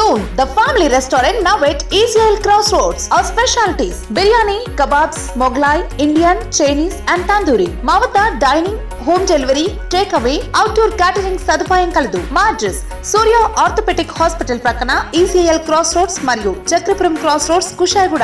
Soon, the family restaurant now at ECL Crossroads. Our specialties biryani, kebabs, Moglai, Indian, Chinese, and tandoori. మా వద్ద dining home delivery take away outdoor catering సదుపాయం కలదు మా address Surya orthopaedic hospital ప్రక్కన ECL cross roads మరియు Chakripuram cross roads Kushaiguda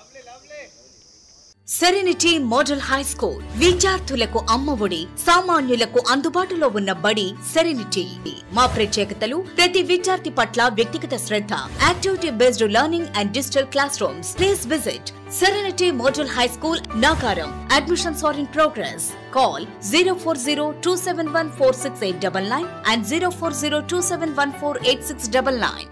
serenity model high school విద్యార్థులకు అమ్మఒడి సామాన్యులకు అందుబాటులో ఉన్న బడి సెరెనిటీ మా ప్రత్యేకతలు ప్రతి విద్యార్థి పట్ల వ్యక్తిగత శ్రద్ధ activity based learning and digital classrooms please visit serenity model high school Nagaram admissions are in progress call zero four zero two seven one four six eight double nine and zero four zero two seven one four eight six double nine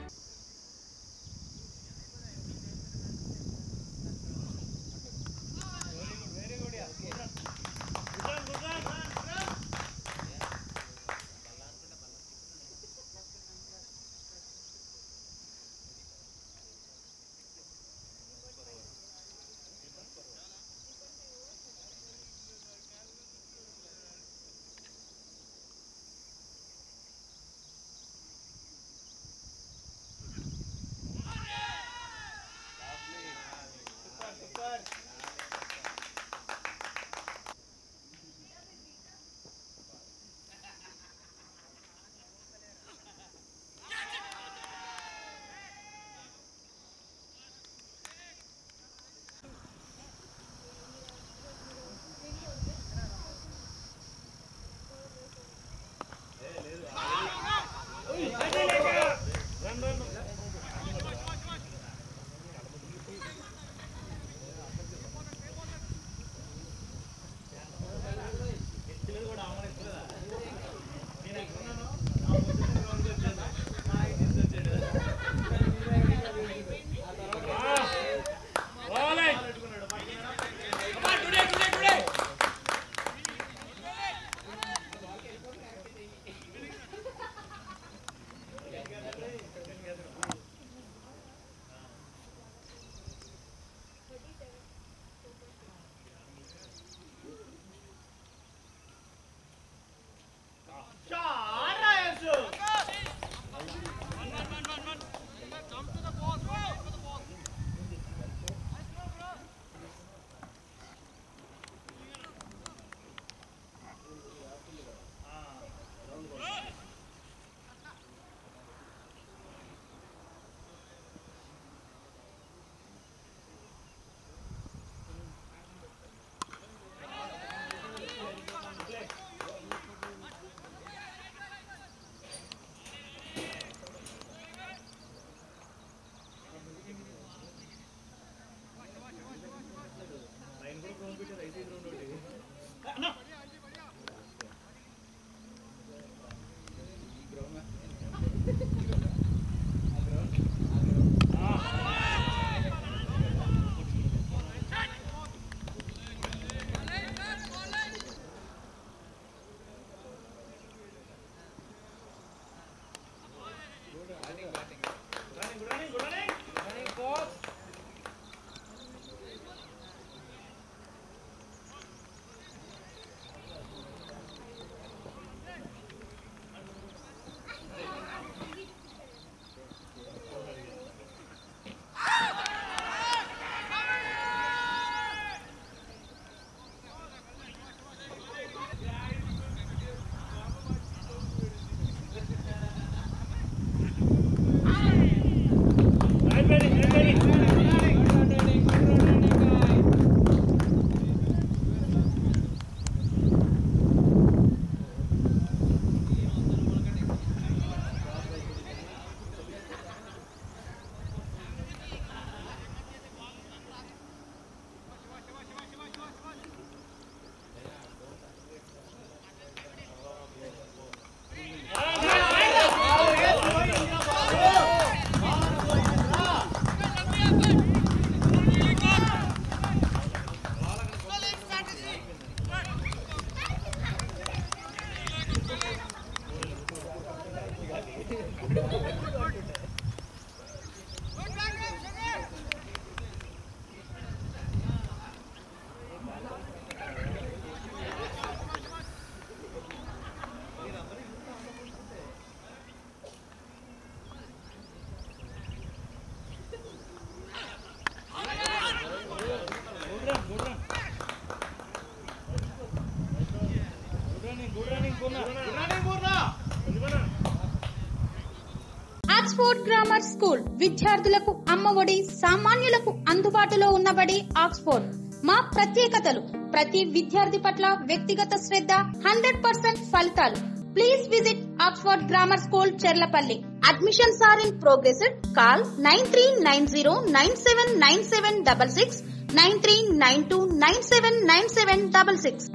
grammar school విద్యార్థులకు అమ్మఒడి సామాన్యులకు అందుబాటులో ఉన్నబడి Oxford మా ప్రత్యేకతలు ప్రతి విద్యార్థి పట్ల వ్యక్తిగత శ్రద్ధ హండ్రెడ్ పర్సెంట్ ఫలితాలు please visit Oxford grammar school Cherlapally admissions are in progress call nine three nine zero nine seven nine seven double six nine three nine two nine seven nine seven double six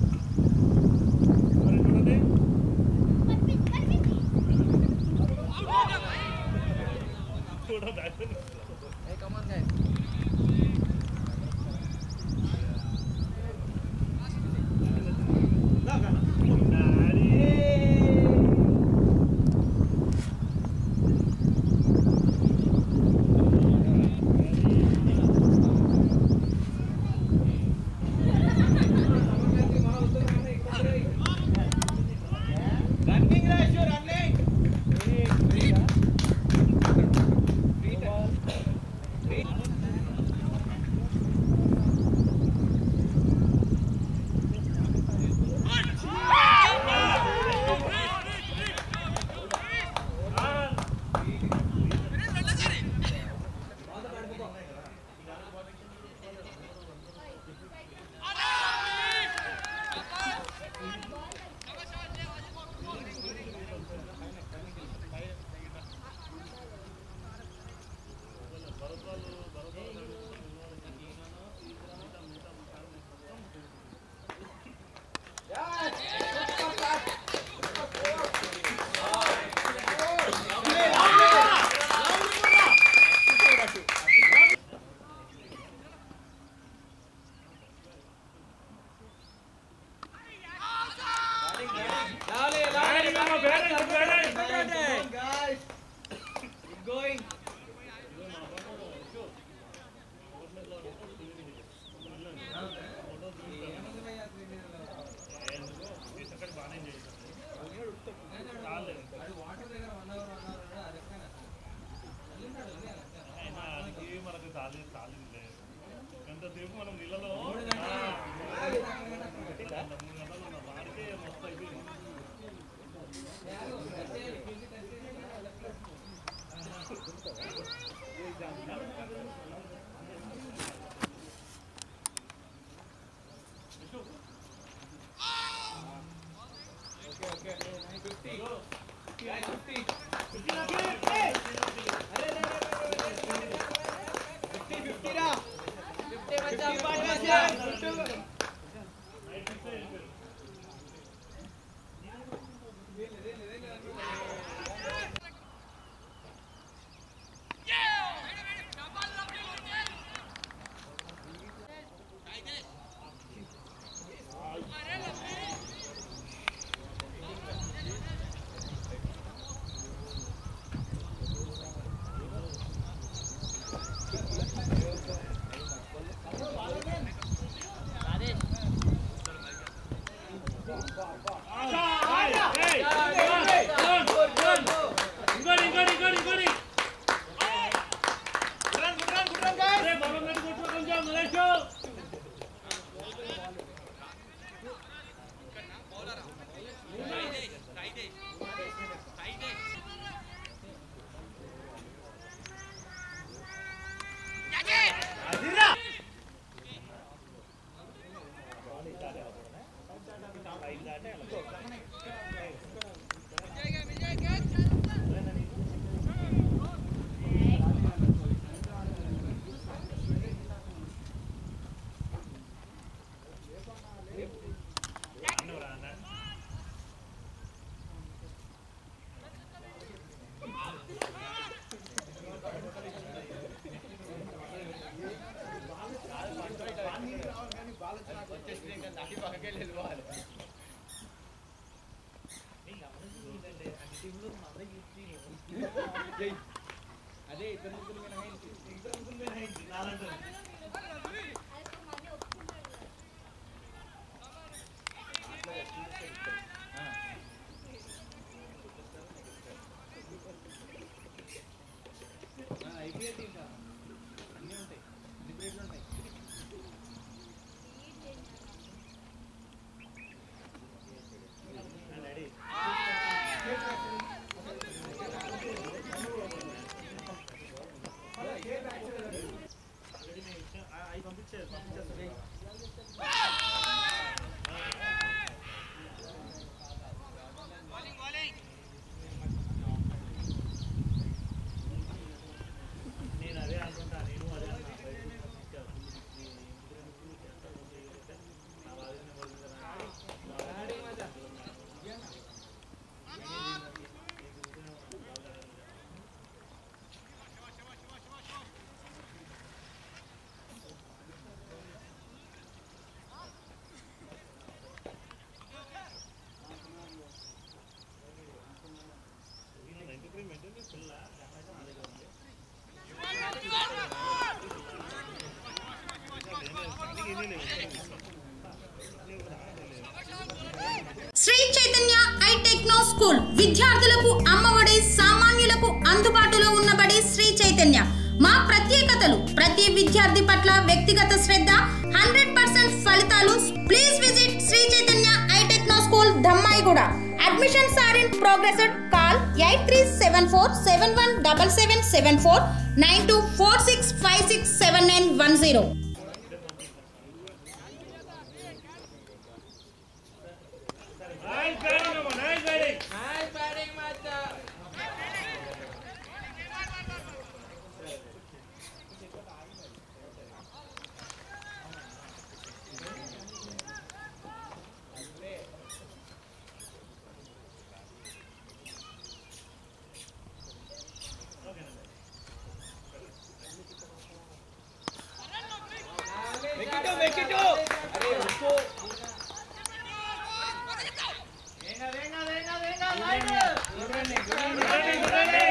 running Raju running Going. మనకు చాలేదు చాలేదు ఎంతసేపు మనం నీళ్ళలో మూడు గంటలు ఉన్న వాడికే మస్తు అయిపోయింది అదే ఇద్దరు ముగ్గురు మినహాయించి ఇద్దరు ముగ్గురు మినహాయించి నాలంటే అయిపోయేది ఇంకా అన్నీ ఉంటాయి అన్ని ప్లేట్లు ఉంటాయి రెడీ నేను అదే అనుకుంటా నేను అదే అన్నా Sri Chaitanya I techno school విద్యార్థులకు అమ్మఒడి సామాన్యులకు అందుబాటులో ఉన్నబడి శ్రీ చైతన్య మా ప్రత్యేకతలు ప్రతి విద్యార్థి పట్ల వ్యక్తిగత శ్రద్ధ హండ్రెడ్ పర్సెంట్ ఫలితాలు please visit Sri Chaitanya I techno school Dammaiguda admissions are in progress call eight three seven four seven one double seven seven four nine two four six five six seven nine one zero nice batting అమ్మా nice batting వెక్కిటు వెక్కిటు అరే ఉప్పు వేంగా వేంగా వేంగా వేంగా line గుర్రండి గుర్రండి గుర్రండి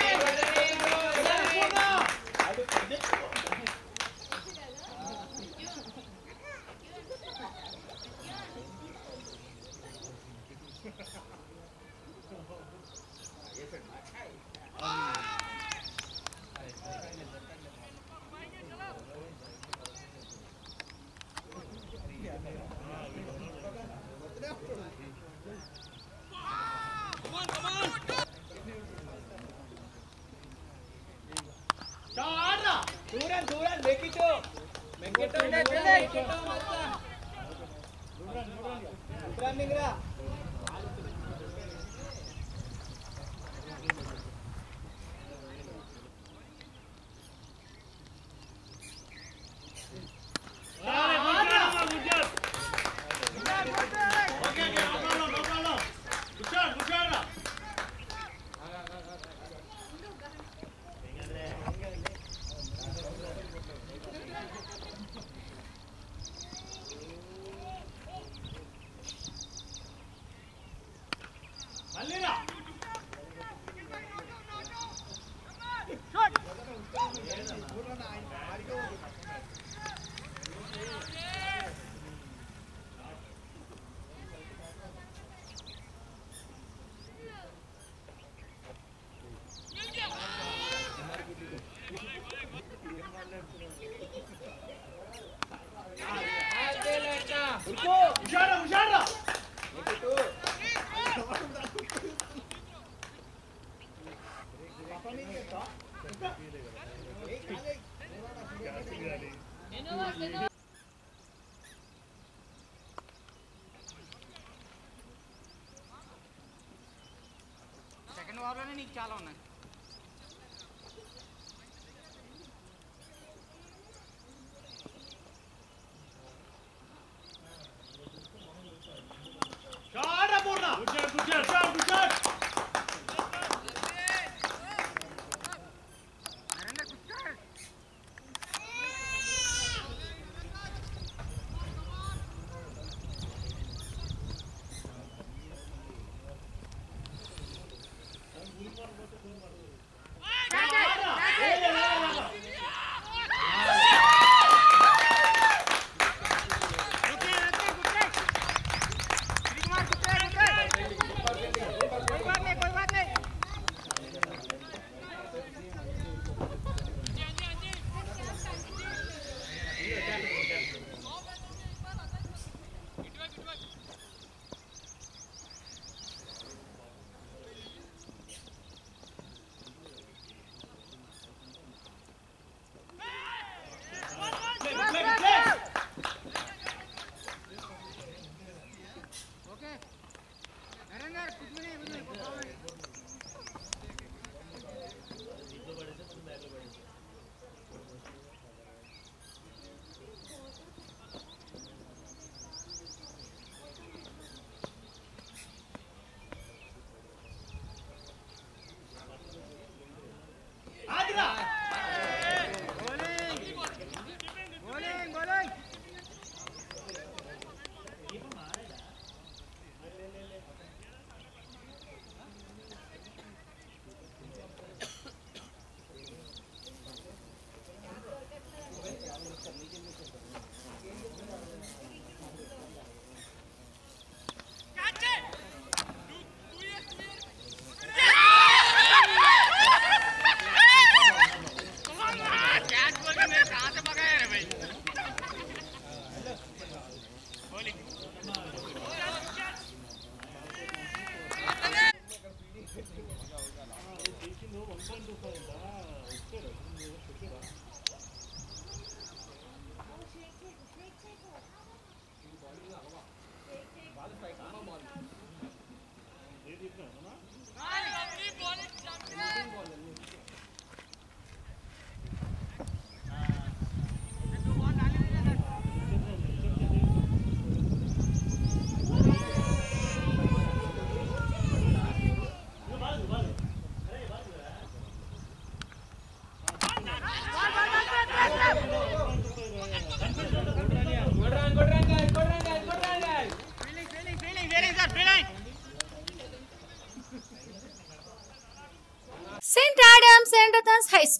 ఆడరా దూరం దూరం వెక్కిటు వెక్కిటు వెక్కిటు running రా second ఓవర్లోనే నీకు చాలా ఉన్నాయి నరేంద్ర కూర్చో గుడ్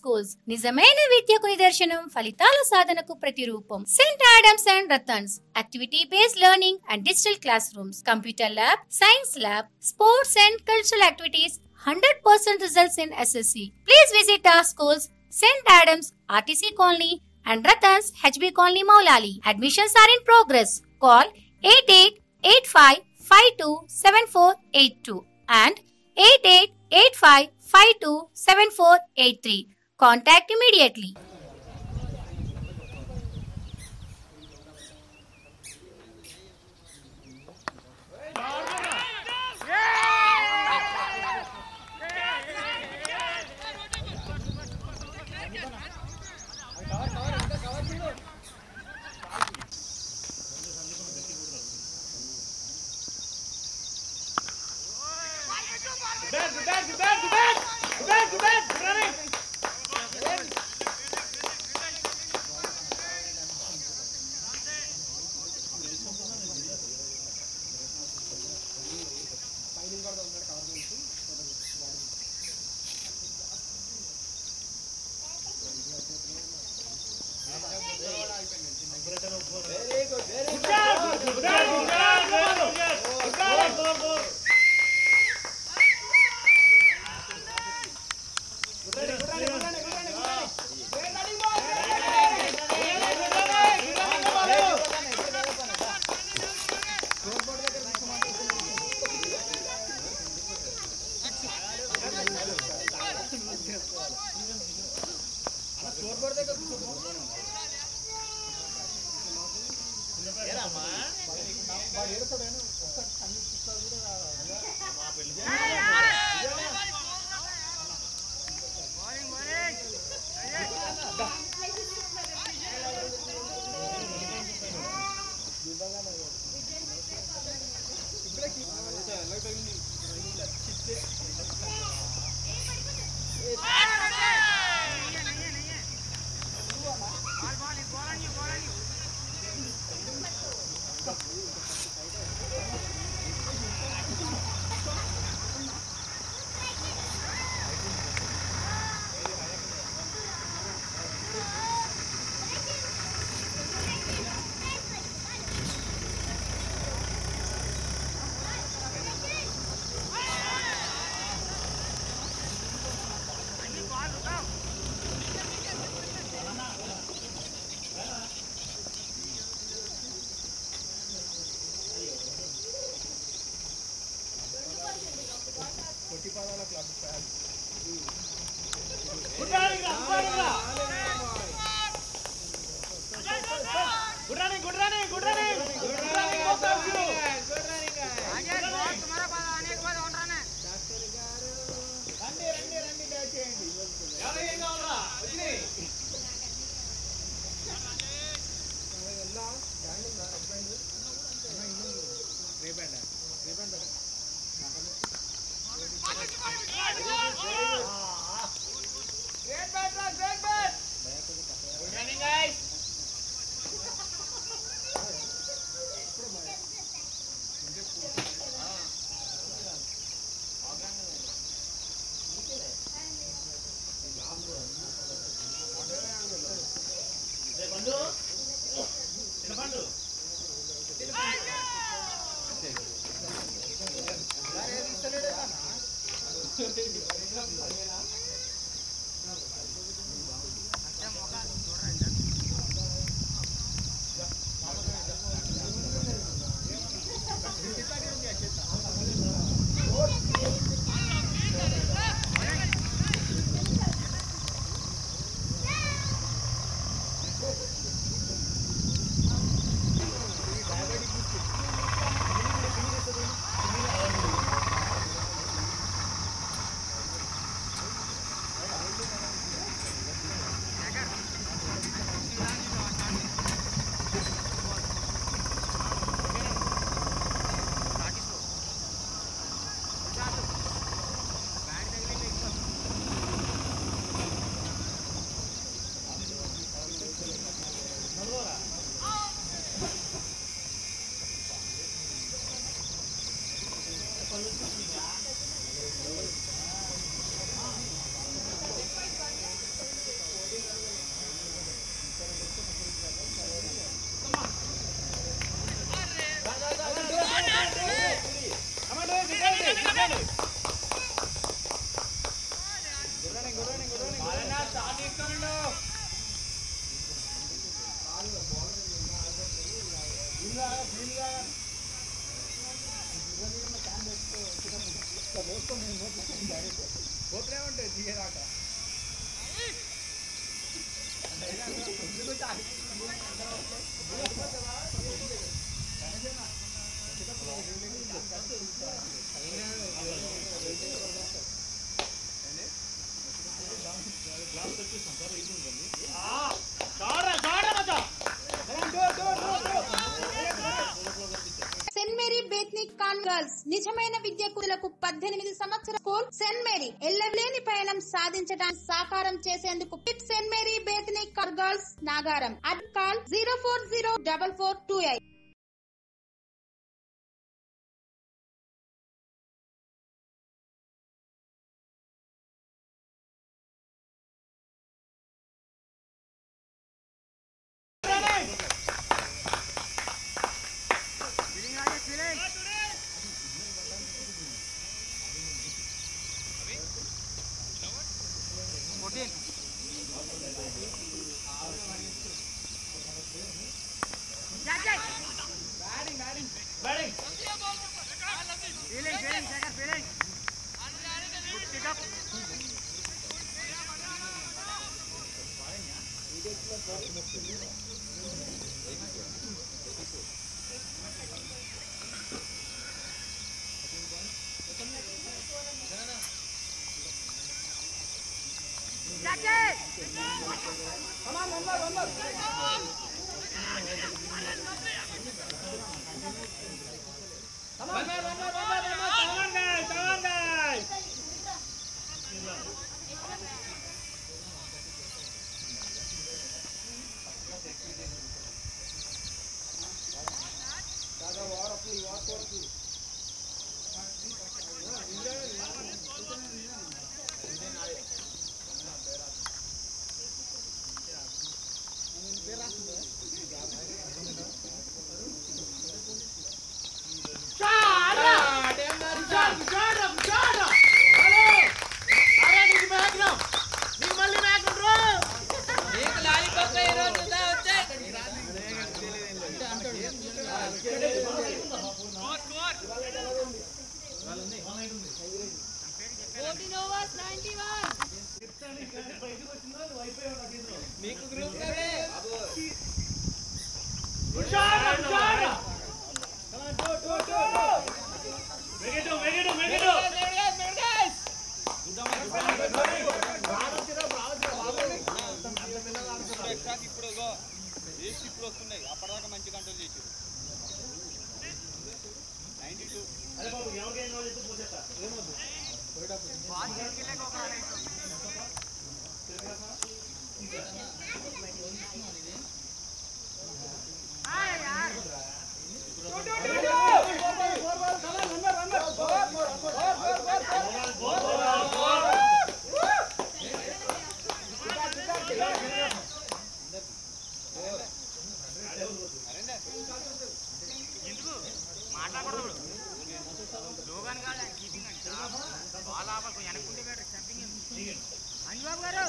స్కూల్స్ నిజమైన విద్యకు నిదర్శనం ఫలితాల సాధనకు ప్రతిరూపం saint Adams and Ratans activity based learning and digital classrooms computer lab science lab sports and cultural activities hundred percent results in SSC please visit our schools St. Adams, RTC Colony, and Ratans, HB Colony, Maulali. Admissions are in progress. Call 8885527482 and 8885527483. Contact immediately. Saint Mary Bethnik con girls నిజమైన విద్యార్థులకు పద్దెనిమిది సంవత్సరాల school cent Mary ఎల్లలేని పయనం సాధించడానికి సాకారం చేసేందుకు పిట్ saint Mary Bethnik con girls Nagaram at call zero four zero double four two eight ఇప్పుడు వేస్ట్ ఇప్పుడు వస్తున్నాయి అప్పటిదాకా మంచి కంట్రోల్ చేసి నైన్టీ టూ ఎందుకు మాట్లాడకూడదు లోగాన్ కాదు కీపింగ్ అంటే బాల్ ఆపాలి కొంచెం వెనక్కుంటే బెటర్ స్టంపింగ్ అంజబాబు గారు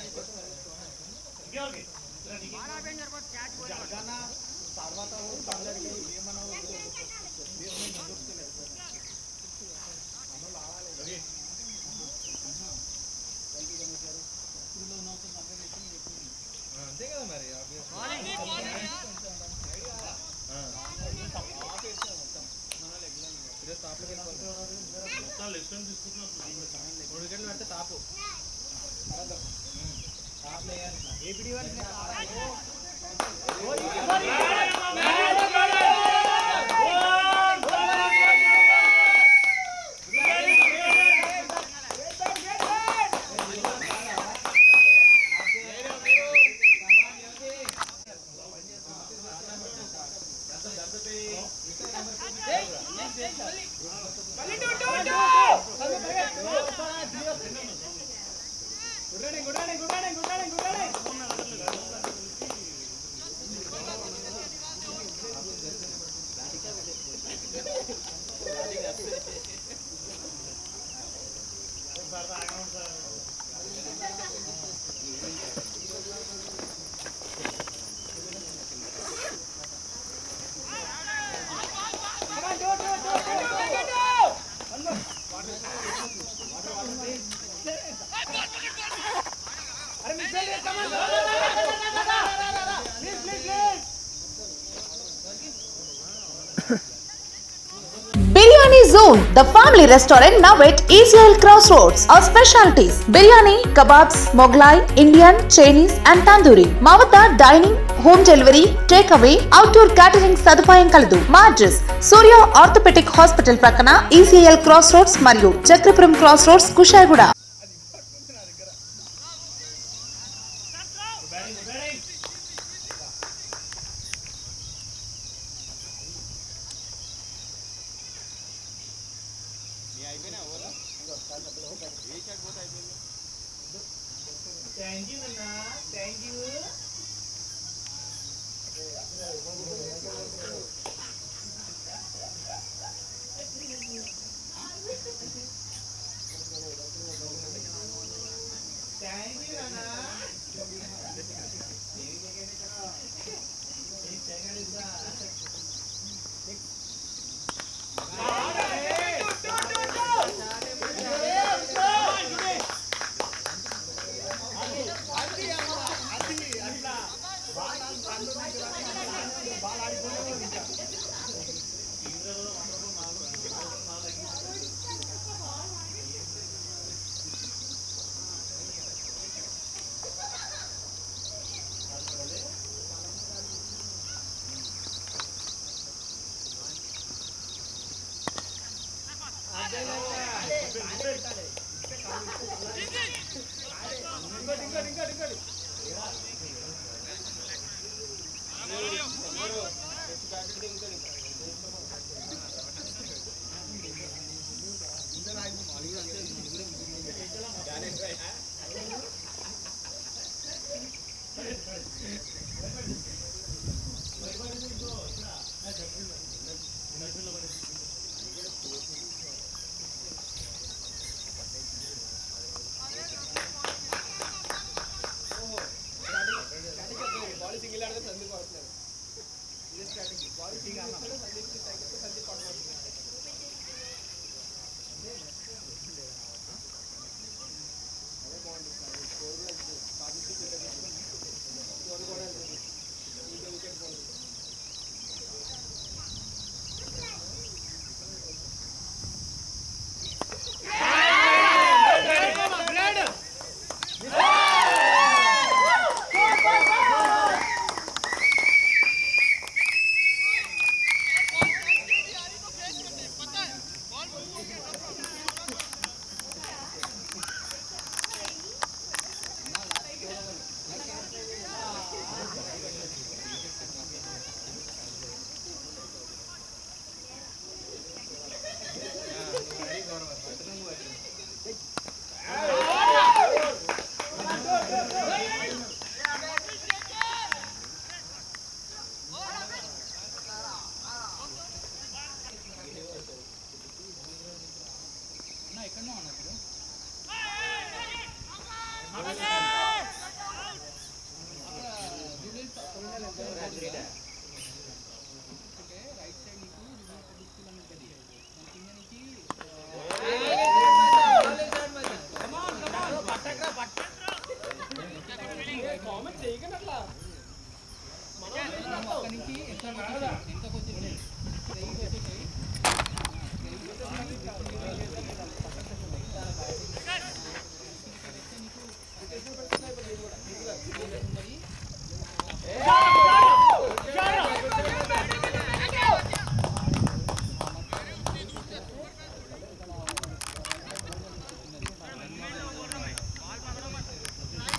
బాల్ ఆపేయండి సరిపోతుంది క్యాచ్ పోయి మొత్తం లెఫ్ట్ హ్యాండ్ తీసుకుంటున్నారు ఆ Biryani Zone, the family restaurant now at ECL Crossroads. Our specialties biryani, kebabs, Moglai, Indian, Chinese and tandoori. మా వద్ద dining home delivery take away outdoor catering సదుపాయం కలదు మా అడ్రస్ సూర్య ఆర్థోపెటిక్ హాస్పిటల్ ప్రక్కన ఈసీఎల్ క్రాస్ రోడ్స్ మరియు Chakripuram cross roads Kushaiguda thank you అన్న thank you thank you అన్న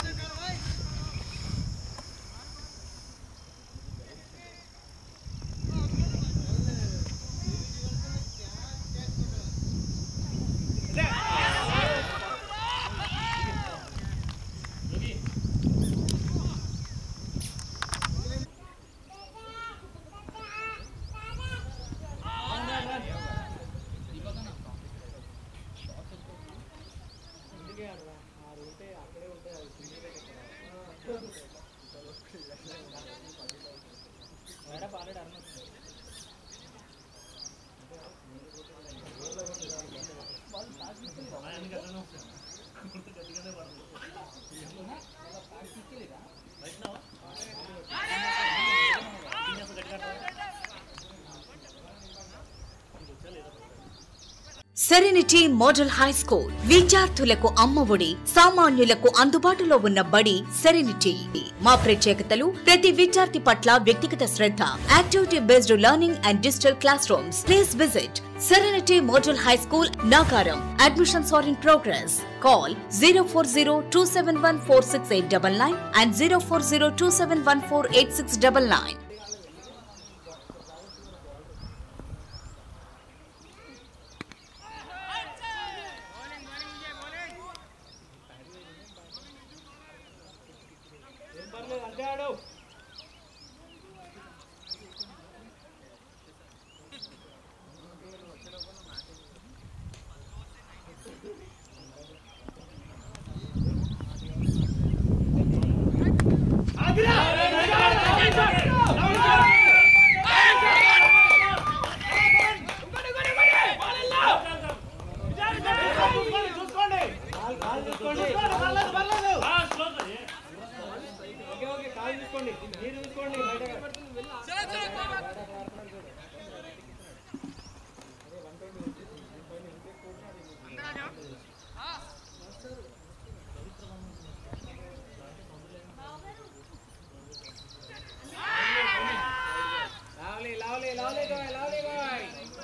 ఆ సెరెనిటీ మోడల్ హై స్కూల్ విద్యార్థులకు అమ్మఒడి సామాన్యులకు అందుబాటులో ఉన్న బడి సెరెనిటీ మా ప్రత్యేకతలు ప్రతి విద్యార్థి పట్ల వ్యక్తిగత శ్రద్ధ activity based learning and digital classrooms please visit serenity model high school Nagaram admissions are in progress call zero four zero two seven one four six eight double nine and zero four zero two seven one four eight six double nine ఏం పర్లేదు అంటే ఆడు చూసుకోండి కాలు చూసుకోండి పర్లేదు పర్లేదు okay okay కాలు చూసుకోండి మీరు చూసుకోండి బయట lovely lovely lovely boy lovely boy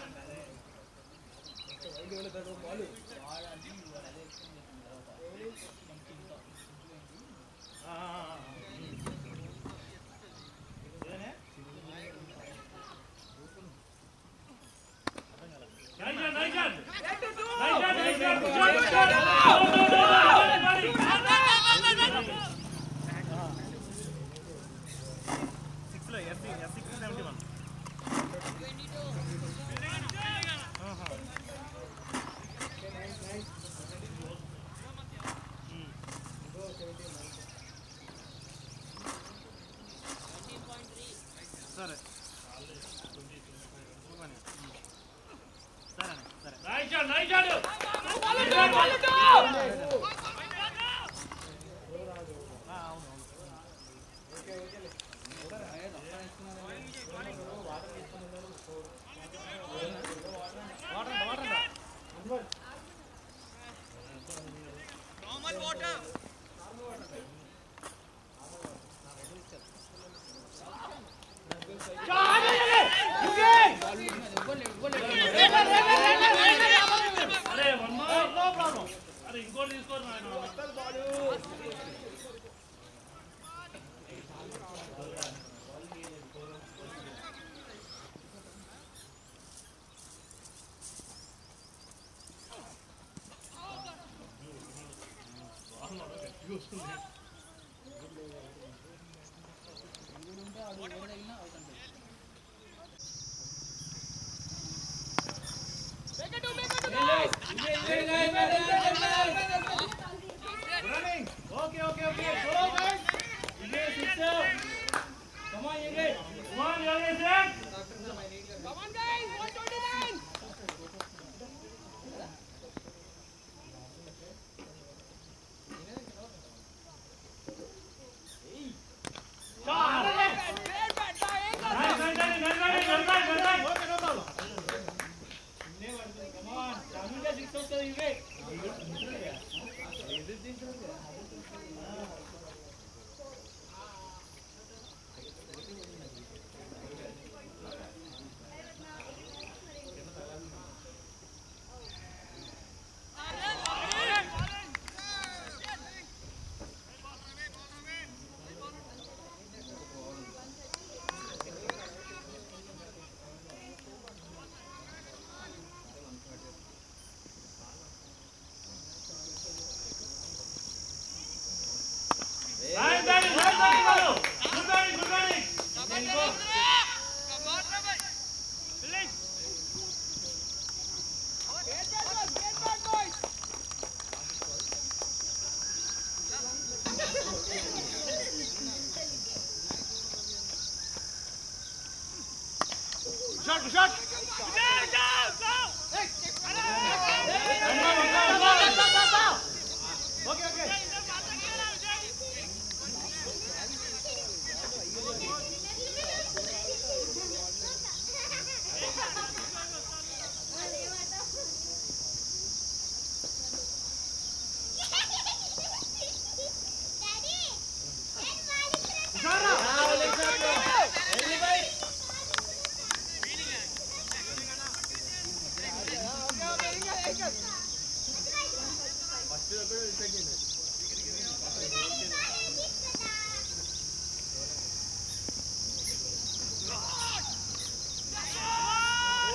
అరే వన్ మోర్ అరే ఇంకోటి తీసుకోరు నాయన okay okay okay go guys ఇదే సిస్టర్ కమ్ ఆన్ ఇదే Come on, young agent. Nice, nice, nice, nice, nice, nice, nice, nice. Okay no problem ఇన్నే పడుతుంది come on Tamil six వస్తుంది ఇవే Nice, nice, nice, nice, Balu. Good batting, good batting. Shot, shot. Okay okay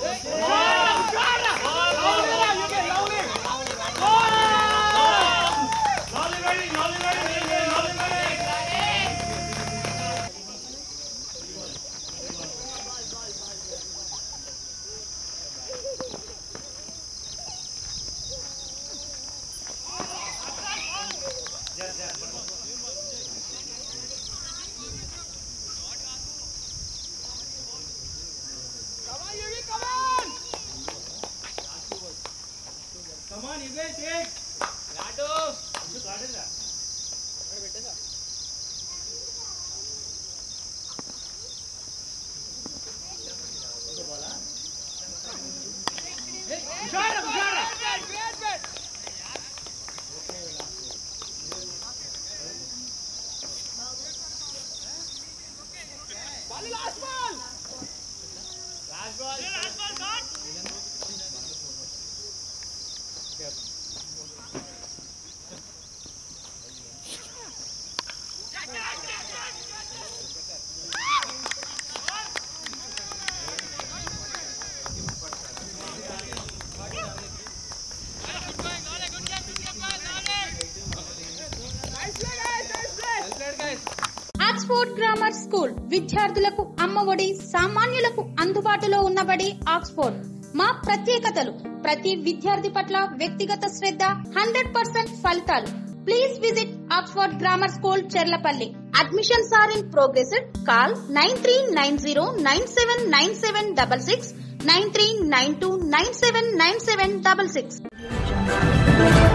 Oxford grammar school విద్యార్థులకు అమ్మఒడి సామాన్యులకు అందుబాటులో ఉన్నబడి Oxford మా ప్రత్యేకతలు ప్రతి విద్యార్థి పట్ల వ్యక్తిగత శ్రద్ధ హండ్రెడ్ పర్సెంట్ ఫలితాలు please visit Oxford grammar school Cherlapally admissions are in progress call nine three nine zero nine seven nine seven double six nine three nine two nine seven nine seven double six